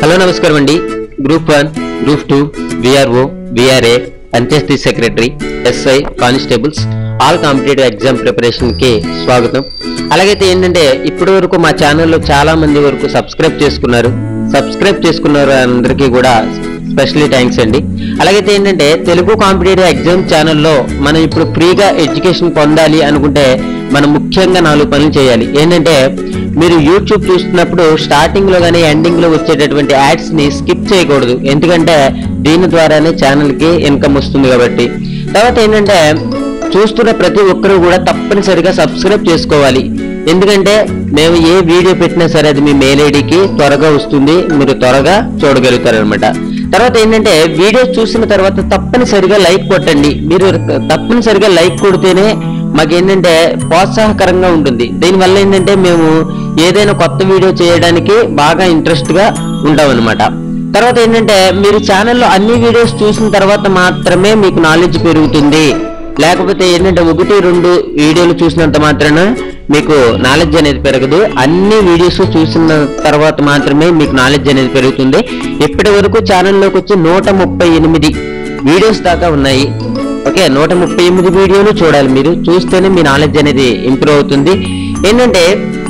hello నమస్కారం అండి group one group two VRO VRA panchayat secretary SI constables all competitive exam preparation కి స్వాగతం అలాగైతే ఏంటంటే ఇప్పటి వరకు మా ఛానల్లో చాలా మంది వరకు సబ్స్క్రైబ్ చేసుకున్నారు సబ్స్క్రైబ్ చేసుకున్నారు అందరికీ కూడా స్పెషల్లీ థ్యాంక్స్ అండి అలాగైతే ఏంటంటే తెలుగు కాంపిటేటివ్ ఎగ్జామ్ ఛానల్లో మనం ఇప్పుడు ఫ్రీగా ఎడ్యుకేషన్ పొందాలి అనుకుంటే మనం ముఖ్యంగా నాలుగు పనులు చేయాలి ఏంటంటే మీరు యూట్యూబ్ చూస్తున్నప్పుడు స్టార్టింగ్ లో కానీ ఎండింగ్ లో వచ్చేటటువంటి యాడ్స్ ని స్కిప్ చేయకూడదు ఎందుకంటే దీని ద్వారానే ఛానల్ కి ఇన్కమ్ వస్తుంది కాబట్టి తర్వాత ఏంటంటే చూస్తున్న ప్రతి ఒక్కరూ కూడా తప్పనిసరిగా సబ్స్క్రైబ్ చేసుకోవాలి ఎందుకంటే మేము ఏ వీడియో పెట్టినా సరే అది మీ మెయిల్ ఐడికి త్వరగా వస్తుంది మీరు త్వరగా చూడగలుగుతారు అనమాట తర్వాత ఏంటంటే వీడియో చూసిన తర్వాత తప్పనిసరిగా లైక్ కొట్టండి మీరు తప్పనిసరిగా లైక్ కొడితేనే మాకు ఏంటంటే ప్రోత్సాహకరంగా ఉంటుంది దీనివల్ల ఏంటంటే మేము ఏదైనా కొత్త వీడియో చేయడానికి బాగా ఇంట్రెస్ట్ గా ఉంటాం అనమాట తర్వాత ఏంటంటే మీరు ఛానల్లో అన్ని వీడియోస్ చూసిన తర్వాత మాత్రమే మీకు నాలెడ్జ్ పెరుగుతుంది లేకపోతే ఏంటంటే ఒకటి రెండు వీడియోలు చూసినంత మాత్రాన మీకు నాలెడ్జ్ అనేది పెరగదు అన్ని వీడియోస్ చూసిన తర్వాత మాత్రమే మీకు నాలెడ్జ్ అనేది పెరుగుతుంది ఇప్పటి వరకు ఛానల్లోకి వచ్చి నూట ముప్పై ఎనిమిది వీడియోస్ దాకా ఉన్నాయి ఓకే నూట ముప్పై ఎనిమిది వీడియోలు చూడాలి మీరు చూస్తేనే మీ నాలెడ్జ్ అనేది ఇంప్రూవ్ అవుతుంది ఏంటంటే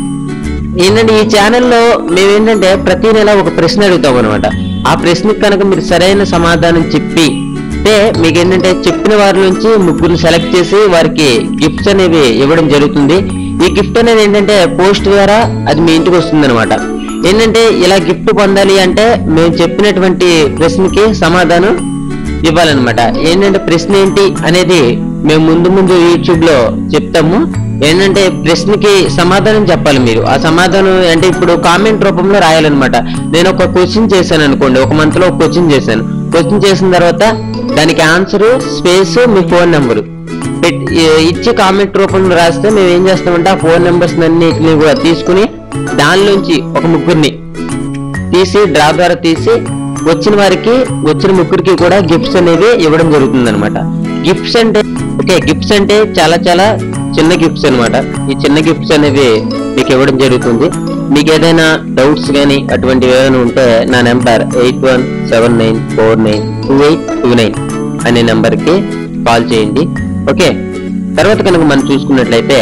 ఏంటంటే ఈ ఛానల్లో మేము ఏంటంటే ప్రతి నెల ఒక ప్రశ్న అడుగుతాం అనమాట ఆ ప్రశ్నకు కనుక మీరు సరైన సమాధానం చెప్పి అంటే మీకు ఏంటంటే చెప్పిన వారి నుంచి ముగ్గురు సెలెక్ట్ చేసి వారికి గిఫ్ట్స్ అనేవి ఇవ్వడం జరుగుతుంది ఈ గిఫ్ట్ అనేది ఏంటంటే పోస్ట్ ద్వారా అది మీ ఇంటికి వస్తుంది అనమాట ఏంటంటే ఇలా గిఫ్ట్ పొందాలి అంటే మేము చెప్పినటువంటి ప్రశ్నకి సమాధానం ఇవ్వాలన్నమాట ఏంటంటే ప్రశ్న ఏంటి అనేది మేము ముందు ముందు యూట్యూబ్ లో చెప్తాము ఏంటంటే ప్రశ్నకి సమాధానం చెప్పాలి మీరు ఆ సమాధానం అంటే ఇప్పుడు కామెంట్ రూపంలో రాయాలన్నమాట నేను ఒక క్వశ్చన్ చేశాను అనుకోండి ఒక మంత్ లో ఒక క్వశ్చన్ చేశాను క్వశ్చన్ చేసిన తర్వాత దానికి ఆన్సర్ స్పేస్ మీ ఫోన్ నెంబరు ఇచ్చి కామెంట్ రూపంలో రాస్తే మేము ఏం చేస్తామంటే ఆ ఫోన్ నెంబర్స్ అన్నిటిని కూడా తీసుకుని దానిలోంచి ఒక ముగ్గురిని తీసి డ్రా ద్వారా తీసి వచ్చిన వారికి వచ్చిన ముగ్గురికి కూడా గిఫ్ట్స్ అనేవి ఇవ్వడం జరుగుతుంది అనమాట గిఫ్ట్స్ అంటే ఓకే గిఫ్ట్స్ అంటే చాలా చాలా చిన్న గిఫ్ట్స్ అన్నమాట ఈ చిన్న గిఫ్ట్స్ అనేవి మీకు ఇవ్వడం జరుగుతుంది మీకు ఏదైనా డౌట్స్ కానీ అటువంటివి ఏమైనా ఉంటే నా number eight one seven nine four nine two eight two nine అనే నెంబర్కి కాల్ చేయండి ఓకే తర్వాత కనుక మనం చూసుకున్నట్లయితే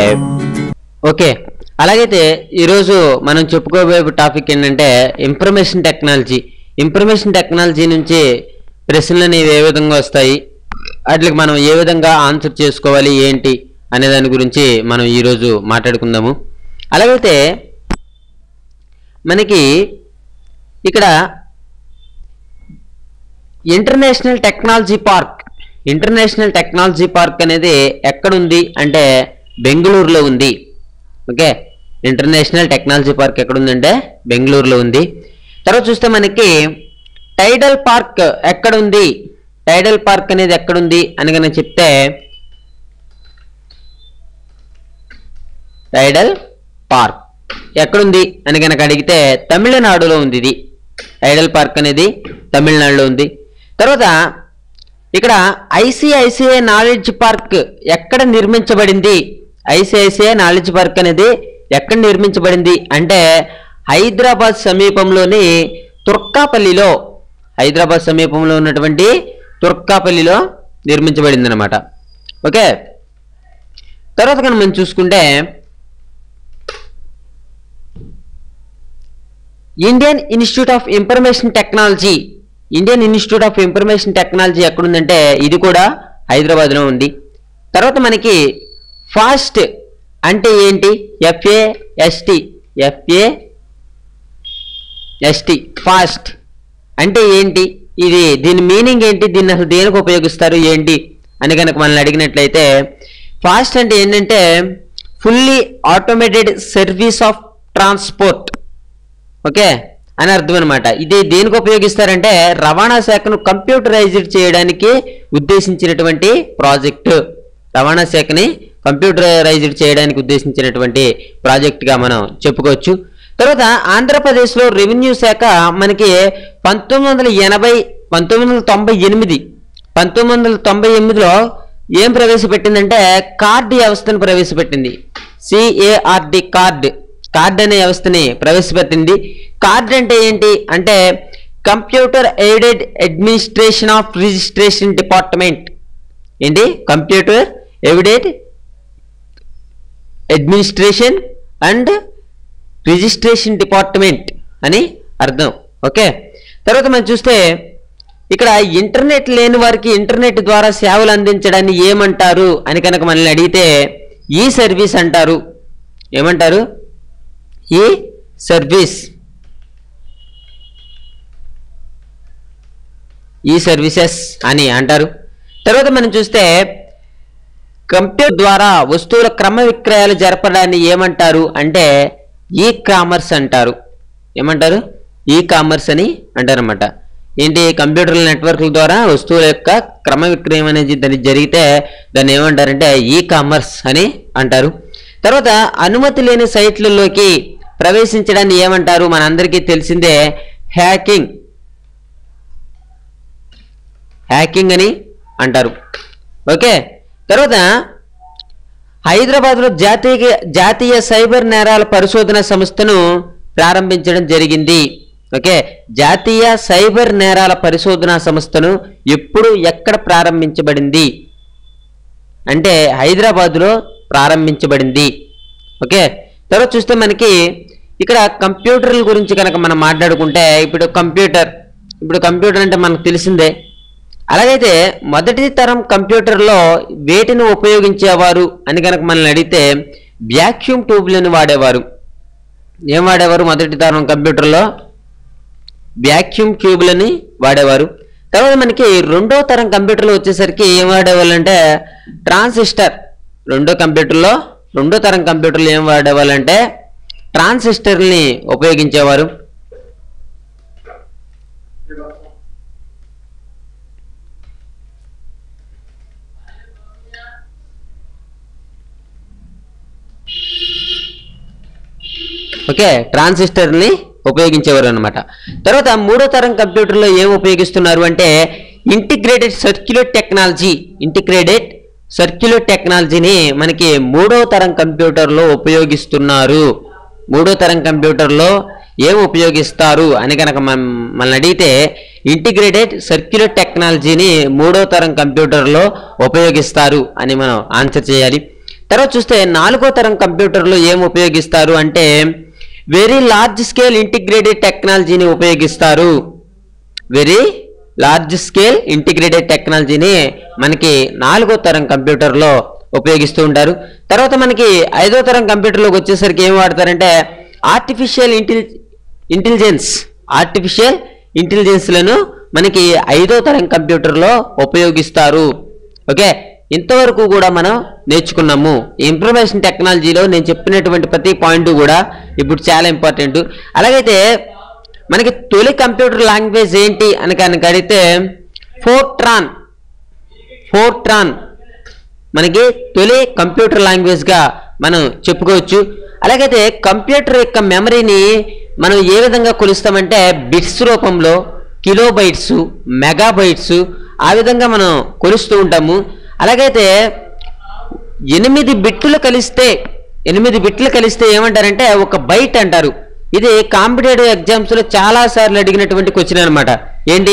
ఓకే అలాగైతే ఈరోజు మనం చెప్పుకోబోయే టాపిక్ ఏంటంటే ఇన్ఫర్మేషన్ టెక్నాలజీ ఇన్ఫర్మేషన్ టెక్నాలజీ నుంచి ప్రశ్నలు అనేవి ఏ విధంగా వస్తాయి వాటికి మనం ఏ విధంగా ఆన్సర్ చేసుకోవాలి ఏంటి అనే దాని గురించి మనం ఈరోజు మాట్లాడుకుందాము అలాగైతే మనకి ఇక్కడ international technology park international technology park అనేది ఎక్కడుంది అంటే బెంగళూరులో ఉంది ఓకే ఇంటర్నేషనల్ టెక్నాలజీ పార్క్ ఎక్కడుందంటే బెంగళూరులో ఉంది తర్వాత చూస్తే మనకి టైడల్ పార్క్ ఎక్కడుంది టైడల్ పార్క్ అనేది ఎక్కడుంది అని కనుక చెప్తే టైడల్ పార్క్ ఎక్కడుంది అని కనుక అడిగితే తమిళనాడులో ఉంది ఇది టైడల్ పార్క్ అనేది తమిళనాడులో ఉంది తర్వాత ఇక్కడ ఐసిఐసిఐ నాలెడ్జ్ పార్క్ ఎక్కడ నిర్మించబడింది ఐసిఐసిఐ నాలెడ్జ్ పార్క్ అనేది ఎక్కడ నిర్మించబడింది అంటే హైదరాబాద్ సమీపంలోని తుర్కాపల్లిలో హైదరాబాద్ సమీపంలో ఉన్నటువంటి తుర్కాపల్లిలో నిర్మించబడింది అనమాట ఓకే తర్వాత కనుక మనం చూసుకుంటే Indian institute of information technology Indian institute of information technology ఎక్కడుందంటే ఇది కూడా హైదరాబాద్లో ఉంది తర్వాత మనకి ఫాస్ట్ అంటే ఏంటి F A S T F A S T fast అంటే ఏంటి ఇది దీని మీనింగ్ ఏంటి దీన్ని అసలు దేనికి ఉపయోగిస్తారు ఏంటి అని కనుక మనల్ని అడిగినట్లయితే ఫాస్ట్ అంటే ఏంటంటే fully automated service of transport okay అని అర్థం అనమాట ఇది దేనికి ఉపయోగిస్తారంటే రవాణా శాఖను కంప్యూటరైజ్డ్ చేయడానికి ఉద్దేశించినటువంటి ప్రాజెక్టు రవాణా శాఖని కంప్యూటరైజ్డ్ చేయడానికి ఉద్దేశించినటువంటి ప్రాజెక్ట్గా మనం చెప్పుకోవచ్చు తర్వాత ఆంధ్రప్రదేశ్లో రెవెన్యూ శాఖ మనకి పంతొమ్మిది వందల ఎనభై పంతొమ్మిది వందల తొంభై ఎనిమిది పంతొమ్మిది వందల తొంభై ఎనిమిదిలో ఏం ప్రవేశపెట్టిందంటే కార్డు వ్యవస్థను ప్రవేశపెట్టింది సిఏఆర్డి కార్డ్ కార్డ్ అనే వ్యవస్థని ప్రవేశపెట్టింది కార్డ్ అంటే ఏంటి అంటే computer aided administration of registration department ఏంటి computer aided administration and registration department అని అర్థం ఓకే తర్వాత మనం చూస్తే ఇక్కడ ఇంటర్నెట్ లేని వారికి ఇంటర్నెట్ ద్వారా సేవలు అందించడాన్ని ఏమంటారు అని కనుక మనల్ని అడిగితే ఈ సర్వీస్ అంటారు ఏమంటారు ఈ సర్వీస్ ఈ సర్వీసెస్ అని అంటారు తర్వాత మనం చూస్తే కంప్యూటర్ ద్వారా వస్తువుల క్రమ విక్రయాలు జరపడాన్ని ఏమంటారు అంటే ఈ కామర్స్ అంటారు ఏమంటారు ఈ కామర్స్ అని అంటారన్నమాట ఏంటి కంప్యూటర్ నెట్వర్క్ల ద్వారా వస్తువుల యొక్క క్రమ విక్రయం అనేది దాన్ని జరిగితే దాన్ని ఏమంటారంటే ఈ కామర్స్ అని అంటారు తర్వాత అనుమతి లేని సైట్లలోకి ప్రవేశించడాన్ని ఏమంటారు మనందరికీ తెలిసిందే హ్యాకింగ్ హ్యాకింగ్ అని అంటారు ఓకే తర్వాత హైదరాబాద్లో జాతీయ జాతీయ సైబర్ నేరాల పరిశోధన సంస్థను ప్రారంభించడం జరిగింది ఓకే జాతీయ సైబర్ నేరాల పరిశోధన సంస్థను ఎప్పుడు ఎక్కడ ప్రారంభించబడింది అంటే హైదరాబాద్లో ప్రారంభించబడింది ఓకే తర్వాత చూస్తే మనకి ఇక్కడ కంప్యూటర్ల గురించి కనుక మనం మాట్లాడుకుంటే ఇప్పుడు కంప్యూటర్ ఇప్పుడు కంప్యూటర్ అంటే మనకు తెలిసిందే అలాగైతే మొదటి తరం కంప్యూటర్లో వేటిని ఉపయోగించేవారు అని కనుక మనల్ని అడిగితే వ్యాక్యూమ్ ట్యూబ్లను వాడేవారు ఏం వాడేవారు మొదటి తరం కంప్యూటర్లో వ్యాక్యూమ్ ట్యూబ్లని వాడేవారు తర్వాత మనకి రెండో తరం కంప్యూటర్లు వచ్చేసరికి ఏం వాడేవాళ్ళు అంటే ట్రాన్సిస్టర్ రెండో కంప్యూటర్లో రెండో తరం కంప్యూటర్లు ఏం వాడేవాళ్ళు అంటే ట్రాన్సిస్టర్ని ఉపయోగించేవారు ఓకే ట్రాన్సిస్టర్ని ఉపయోగించేవారు అనమాట తర్వాత మూడో తరం కంప్యూటర్లో ఏం ఉపయోగిస్తున్నారు అంటే integrated circular technology integrated circular టెక్నాలజీని మనకి మూడో తరం కంప్యూటర్లో ఉపయోగిస్తున్నారు మూడో తరం కంప్యూటర్లో ఏం ఉపయోగిస్తారు అని కనుక మనం మనల్ని అడిగితే ఇంటిగ్రేటెడ్ సర్క్యులర్ టెక్నాలజీని మూడో తరం కంప్యూటర్లో ఉపయోగిస్తారు అని మనం ఆన్సర్ చేయాలి తర్వాత చూస్తే నాలుగో తరం కంప్యూటర్లో ఏం ఉపయోగిస్తారు అంటే వెరీ లార్జ్ స్కేల్ ఇంటిగ్రేటెడ్ టెక్నాలజీని ఉపయోగిస్తారు వెరీ లార్జ్ స్కేల్ ఇంటిగ్రేటెడ్ టెక్నాలజీని మనకి నాలుగో తరం కంప్యూటర్లో ఉపయోగిస్తూ ఉంటారు తర్వాత మనకి ఐదో తరం కంప్యూటర్లోకి వచ్చేసరికి ఏం వాడతారంటే ఆర్టిఫిషియల్ ఇంటెలి ఇంటెలిజెన్స్ ఆర్టిఫిషియల్ ఇంటెలిజెన్స్లను మనకి ఐదో తరం కంప్యూటర్లో ఉపయోగిస్తారు ఓకే ఇంతవరకు కూడా మనం నేర్చుకున్నాము ఇన్ఫర్మేషన్ టెక్నాలజీలో నేను చెప్పినటువంటి ప్రతి పాయింట్ కూడా ఇప్పుడు చాలా ఇంపార్టెంట్ అలాగైతే మనకి తొలి కంప్యూటర్ లాంగ్వేజ్ ఏంటి అని కనుక అడిగితే ఫోర్ట్రాన్ ఫోర్ట్రాన్ మనకి తొలి కంప్యూటర్ లాంగ్వేజ్గా మనం చెప్పుకోవచ్చు అలాగైతే కంప్యూటర్ యొక్క మెమరీని మనం ఏ విధంగా కొలుస్తామంటే బిట్స్ రూపంలో కిలోబైట్స్ మెగాబైట్స్ ఆ విధంగా మనం కొలుస్తూ ఉంటాము అలాగైతే ఎనిమిది బిట్లు కలిస్తే ఎనిమిది బిట్లు కలిస్తే ఏమంటారంటే ఒక బైట్ అంటారు ఇది కాంపిటేటివ్ ఎగ్జామ్స్లో చాలా సార్లు అడిగినటువంటి క్వశ్చన్ అనమాట ఏంటి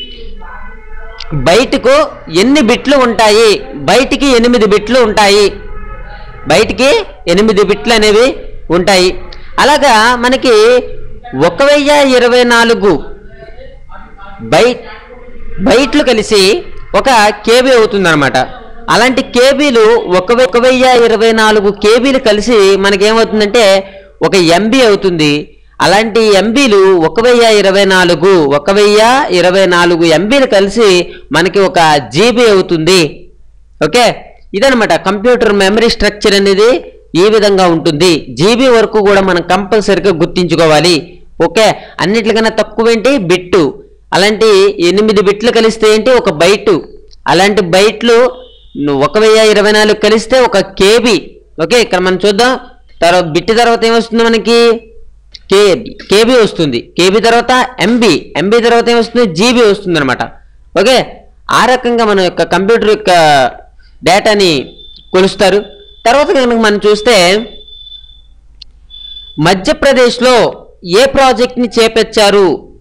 బయటకు ఎన్ని బిట్లు ఉంటాయి బయటికి ఎనిమిది బిట్లు ఉంటాయి బయటికి ఎనిమిది బిట్లు అనేవి ఉంటాయి అలాగా మనకి ఒక వెయ్యి ఇరవై నాలుగు బై బైట్లు కలిసి ఒక కేబీ అవుతుందన్నమాట అలాంటి కేబీలు ఒక వె- ఒక వెయ్యి ఇరవై నాలుగు కేబీలు కలిసి మనకేమవుతుందంటే ఒక ఎంబీ అవుతుంది అలాంటి ఎంబీలు ఒక వెయ్యి ఇరవై నాలుగు ఒక వెయ్యి ఇరవై నాలుగు ఎంబీలు కలిసి మనకి ఒక జీబీ అవుతుంది ఓకే ఇదనమాట కంప్యూటర్ మెమరీ స్ట్రక్చర్ అనేది ఈ విధంగా ఉంటుంది జీబీ వరకు కూడా మనం కంపల్సరిగా గుర్తించుకోవాలి ఓకే అన్నిటికన్నా తక్కువ ఏంటి బిట్టు అలాంటి ఎనిమిది బిట్లు కలిస్తే ఏంటి ఒక బైటు అలాంటి బైట్లు ను- ఒక వెయ్యి ఇరవై నాలుగు కలిస్తే ఒక కేబీ ఓకే ఇక్కడ మనం చూద్దాం తర్వాత బిట్ తర్వాత ఏమొస్తుంది మనకి కేబీ కేబీ వస్తుంది కేబీ తర్వాత ఎంబీ ఎంబీ తర్వాత ఏమొస్తుంది జీబీ వస్తుంది అనమాట ఓకే ఆ రకంగా మన యొక్క కంప్యూటర్ యొక్క డేటాని కొలుస్తారు తర్వాత కనుక మనం చూస్తే మధ్యప్రదేశ్లో ఏ ప్రాజెక్ట్ని చేపట్టారు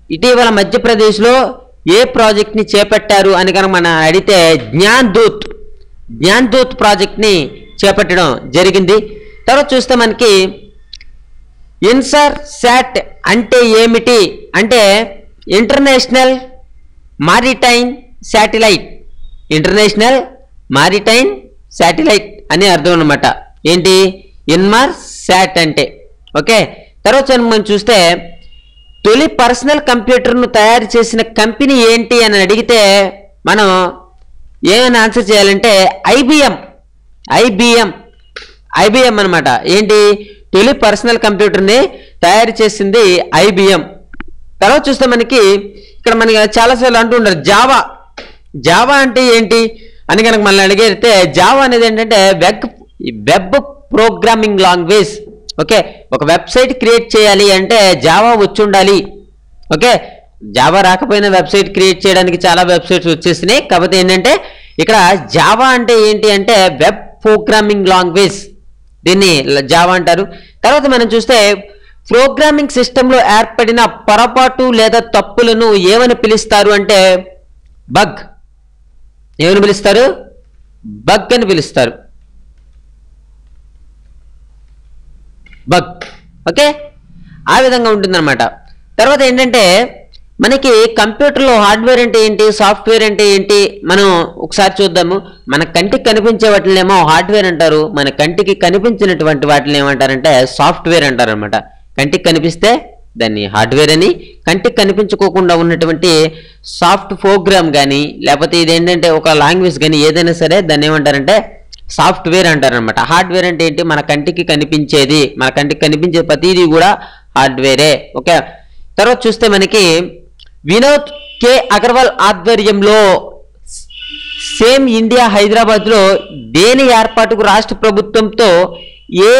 ఇటీవల మధ్యప్రదేశ్లో ఏ ప్రాజెక్ట్ని చేపట్టారు అని కనుక మనం అడిగితే జ్ఞాన్ దూత్ జ్ఞాన్ దూత్ ప్రాజెక్ట్ని చేపట్టడం జరిగింది తర్వాత చూస్తే మనకి ఇన్సర్ శాట్ అంటే ఏమిటి అంటే international maritime satellite international maritime satellite అని అర్థం అనమాట ఏంటి ఇన్మార్ శాట్ అంటే ఓకే తర్వాత మనం చూస్తే తొలి పర్సనల్ కంప్యూటర్ను తయారు చేసిన కంపెనీ ఏంటి అని అడిగితే మనం ఏమైనా ఆన్సర్ చేయాలంటే ఐబిఎం ఐబిఎం ఐబిఎం అన్నమాట ఏంటి తొలి పర్సనల్ కంప్యూటర్ని తయారు చేసింది ఐబిఎం తర్వాత చూస్తే మనకి ఇక్కడ మనకి చాలాసార్లు అంటూ ఉంటారు జావా జావా అంటే ఏంటి అని కనుక మనల్ని అడిగితే జావా అనేది ఏంటంటే web web programming language okay ఒక వెబ్సైట్ క్రియేట్ చేయాలి అంటే జావా వచ్చి ఉండాలి ఓకే జావా రాకపోయినా వెబ్సైట్ క్రియేట్ చేయడానికి చాలా వెబ్సైట్స్ వచ్చేసినాయి కాకపోతే ఏంటంటే ఇక్కడ జావా అంటే ఏంటి అంటే వెబ్ ప్రోగ్రామింగ్ లాంగ్వేజ్ దీన్ని జావా అంటారు తర్వాత మనం చూస్తే ప్రోగ్రామింగ్ సిస్టంలో ఏర్పడిన పొరపాటు లేదా తప్పులను ఏమని పిలుస్తారు అంటే బగ్ ఏమని పిలుస్తారు బగ్ అని పిలుస్తారు బగ్ ఓకే ఆ విధంగా ఉంటుందన్నమాట తర్వాత ఏంటంటే మనకి కంప్యూటర్లో హార్డ్వేర్ అంటే ఏంటి సాఫ్ట్వేర్ అంటే ఏంటి మనం ఒకసారి చూద్దాము మన కంటికి కనిపించే వాటిని ఏమో హార్డ్వేర్ అంటారు మన కంటికి కనిపించినటువంటి వాటిని ఏమంటారంటే సాఫ్ట్వేర్ అంటారు అనమాట కంటికి కనిపిస్తే దాన్ని హార్డ్వేర్ అని కంటికి కనిపించుకోకుండా ఉన్నటువంటి సాఫ్ట్ ప్రోగ్రామ్ కానీ లేకపోతే ఇదేంటంటే ఒక లాంగ్వేజ్ కానీ ఏదైనా సరే దాన్ని ఏమంటారంటే సాఫ్ట్వేర్ అంటారనమాట హార్డ్వేర్ అంటే ఏంటి మన కంటికి కనిపించేది మన కంటికి కనిపించే ప్రతిదీ కూడా హార్డ్వేరే ఓకే తర్వాత చూస్తే మనకి వినోద్ కె అగర్వాల్ ఆధ్వర్యంలో సేమ్ ఇండియా హైదరాబాద్లో దేని ఏర్పాటుకు రాష్ట్ర ప్రభుత్వంతో ఏ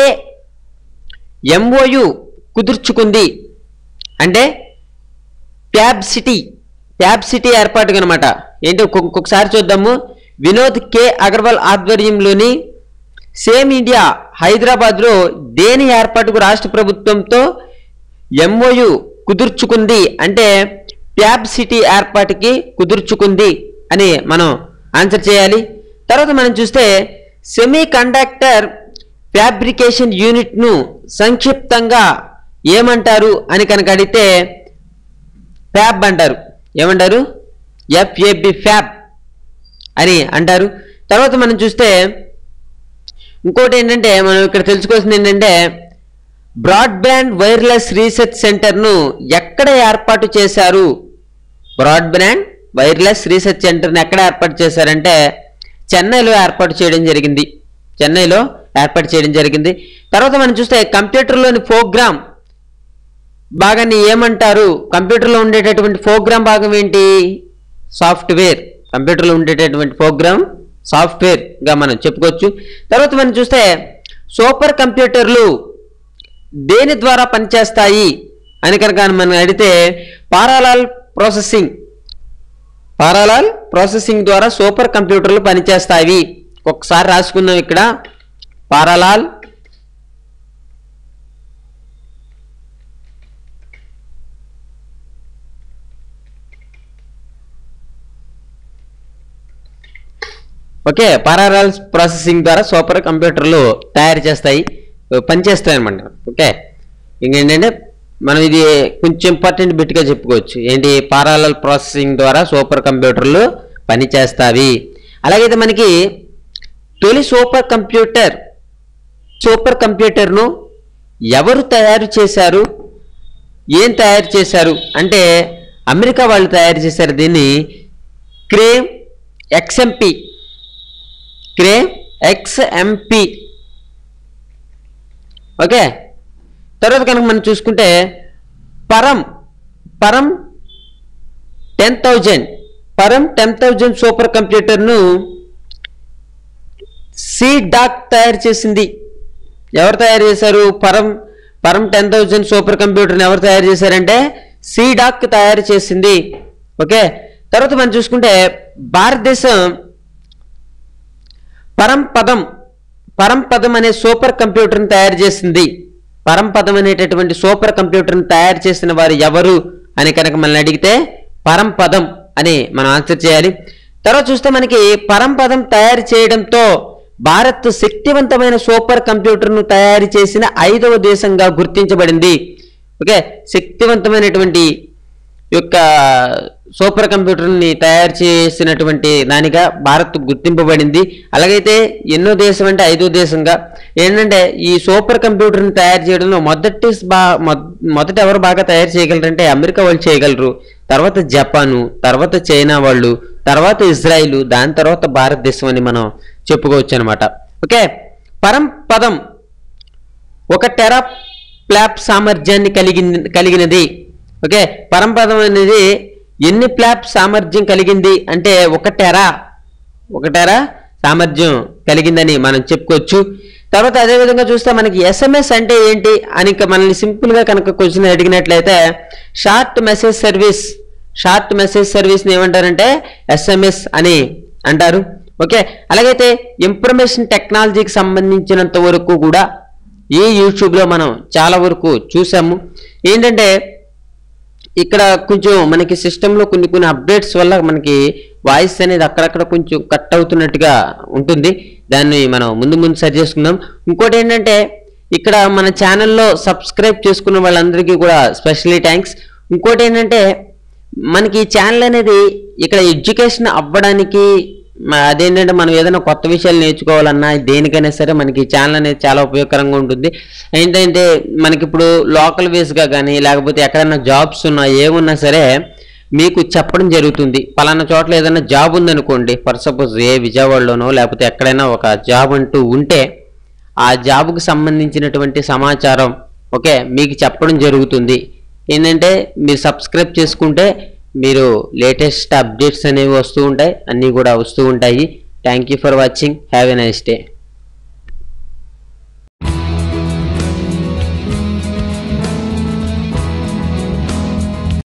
ఎంఓయు కుదుర్చుకుంది అంటే ట్యాబ్ సిటీ ట్యాబ్ సిటీ ఏర్పాటు అనమాట ఏంటి ఒక్కొక్క- ఒక్కొక్కసారి చూద్దాము వినోద్ కె అగర్వాల్ ఆధ్వర్యంలోని సేమ్ ఇండియా హైదరాబాద్లో దేని ఏర్పాటుకు రాష్ట్ర ప్రభుత్వంతో ఎంఓయు కుదుర్చుకుంది అంటే ట్యాబ్ సిటీ ఏర్పాటుకి కుదుర్చుకుంది అని మనం ఆన్సర్ చేయాలి తర్వాత మనం చూస్తే సెమీ కండక్టర్ ఫ్యాబ్రికేషన్ యూనిట్ను సంక్షిప్తంగా ఏమంటారు అని కనుక అడిగితే ఫ్యాబ్ అంటారు ఏమంటారు ఎఫ్ఏబి ఫ్యాబ్ అని అంటారు తర్వాత మనం చూస్తే ఇంకోటి ఏంటంటే మనం ఇక్కడ తెలుసుకోవాల్సింది ఏంటంటే బ్రాడ్బ్యాండ్ వైర్లెస్ రీసెర్చ్ సెంటర్ను ఎక్కడ ఏర్పాటు చేశారు బ్రాడ్బ్యాండ్ వైర్లెస్ రీసెర్చ్ సెంటర్ని ఎక్కడ ఏర్పాటు చేశారంటే చెన్నైలో ఏర్పాటు చేయడం జరిగింది చెన్నైలో ఏర్పాటు చేయడం జరిగింది తర్వాత మనం చూస్తే కంప్యూటర్లోని ప్రోగ్రామ్ భాగాన్ని ఏమంటారు కంప్యూటర్లో ఉండేటటువంటి ప్రోగ్రామ్ భాగం ఏంటి సాఫ్ట్వేర్ కంప్యూటర్లో ఉండేటటువంటి ప్రోగ్రామ్ సాఫ్ట్వేర్గా మనం చెప్పుకోవచ్చు తర్వాత మనం చూస్తే సూపర్ కంప్యూటర్లు దేని ద్వారా పనిచేస్తాయి అని కనుక మనం అడిగితే పారాలాల్ ప్రాసెసింగ్ పారాలాల్ ప్రాసెసింగ్ ద్వారా సూపర్ కంప్యూటర్లు పనిచేస్తాయి ఒకసారి రాసుకుందాం ఇక్కడ పారాలాల్ ఓకే పారాలాల్ ప్రాసెసింగ్ ద్వారా సూపర్ కంప్యూటర్లు తయారు చేస్తాయి పనిచేస్తాయి అనమాట ఓకే ఇంకేంటంటే మనం ఇది కొంచెం ఇంపార్టెంట్ బిట్గా చెప్పుకోవచ్చు ఏంటి పారాలల్ ప్రాసెసింగ్ ద్వారా సూపర్ కంప్యూటర్లు పనిచేస్తాయి అలాగైతే మనకి తొలి సూపర్ కంప్యూటర్ సూపర్ కంప్యూటర్ను ఎవరు తయారు చేశారు ఏం తయారు చేశారు అంటే అమెరికా వాళ్ళు తయారు చేశారు దీన్ని Cray X M P Cray X M P okay తర్వాత కనుక మనం చూసుకుంటే Param Param ten thousand Param ten thousand super కంప్యూటర్ను సి డాక్ తయారు చేసింది ఎవరు తయారు చేశారు పరం పరం టెన్ థౌజండ్ సూపర్ కంప్యూటర్ని ఎవరు తయారు చేశారంటే సి డాక్ తయారు చేసింది ఓకే తర్వాత మనం చూసుకుంటే భారతదేశం పరంపదం పరంపదం అనే సూపర్ కంప్యూటర్ని తయారు చేసింది పరంపదం అనేటటువంటి సూపర్ కంప్యూటర్ని తయారు చేసిన వారు ఎవరు అని కనుక మనల్ని అడిగితే పరంపదం అని మనం ఆన్సర్ చేయాలి తర్వాత చూస్తే మనకి పరంపదం తయారు చేయడంతో భారత్ శక్తివంతమైన సూపర్ కంప్యూటర్ను తయారు చేసిన ఐదవ దేశంగా గుర్తించబడింది ఓకే శక్తివంతమైనటువంటి యొక్క సూపర్ కంప్యూటర్ని తయారు చేసినటువంటి దానిగా భారత్ గుర్తింపబడింది అలాగైతే ఎన్నో దేశం అంటే ఐదో దేశంగా ఏంటంటే ఈ సూపర్ కంప్యూటర్ని తయారు చేయడంలో మొదటి బా మొద- మొదట ఎవరు బాగా తయారు చేయగలరంటే అమెరికా వాళ్ళు చేయగలరు తర్వాత జపాను తర్వాత చైనా వాళ్ళు తర్వాత ఇజ్రాయిల్ దాని తర్వాత భారతదేశం అని మనం చెప్పుకోవచ్చు అనమాట ఓకే పరంపదం ఒక టెరా ప్లాప్ సామర్థ్యాన్ని కలిగింది కలిగినది ఓకే పరంపదం అనేది ఎన్ని ప్లాప్ సామర్థ్యం కలిగింది అంటే ఒక టెరా ఒక టెరా సామర్థ్యం కలిగిందని మనం చెప్పుకోవచ్చు తర్వాత అదే విధంగా చూస్తే మనకి ఎస్ఎంఎస్ అంటే ఏంటి అని ఇక మనల్ని సింపుల్ గా కనుక క్వశ్చన్ అడిగినట్లయితే short message service short message సర్వీస్ని ఏమంటారంటే ఎస్ఎంఎస్ అని అంటారు ఓకే అలాగైతే ఇన్ఫర్మేషన్ టెక్నాలజీకి సంబంధించినంత వరకు కూడా ఈ యూట్యూబ్లో మనం చాలా వరకు చూసాము ఏంటంటే ఇక్కడ కొంచెం మనకి సిస్టంలో కొన్ని కొన్ని అప్డేట్స్ వల్ల మనకి వాయిస్ అనేది అక్కడక్కడ కొంచెం కట్ అవుతున్నట్టుగా ఉంటుంది దాన్ని మనం ముందు ముందు సరి చేసుకుందాం ఇంకోటి ఏంటంటే ఇక్కడ మన ఛానల్లో సబ్స్క్రైబ్ చేసుకున్న వాళ్ళందరికీ కూడా స్పెషల్లీ థ్యాంక్స్ ఇంకోటి ఏంటంటే మనకి ఈ ఛానల్ అనేది ఇక్కడ ఎడ్యుకేషన్ అవ్వడానికి మ- అదేంటంటే మనం ఏదైనా కొత్త విషయాలు నేర్చుకోవాలన్నా దేనికైనా సరే మనకి ఈ ఛానల్ అనేది చాలా ఉపయోగకరంగా ఉంటుంది ఏంటంటే మనకి ఇప్పుడు లోకల్ వేస్గా కానీ లేకపోతే ఎక్కడైనా జాబ్స్ ఉన్నా ఏమున్నా సరే మీకు చెప్పడం జరుగుతుంది పలానా చోట్ల ఏదైనా జాబ్ ఉందనుకోండి ఫర్ సపోజ్ ఏ విజయవాడలోనో లేకపోతే ఎక్కడైనా ఒక జాబ్ అంటూ ఉంటే ఆ జాబ్కు సంబంధించినటువంటి సమాచారం ఓకే మీకు చెప్పడం జరుగుతుంది ఏంటంటే మీరు సబ్స్క్రైబ్ చేసుకుంటే మీరు లేటెస్ట్ అప్డేట్స్ అనేవి వస్తూ ఉంటాయి అన్నీ కూడా వస్తూ ఉంటాయి thank you for watching have a nice day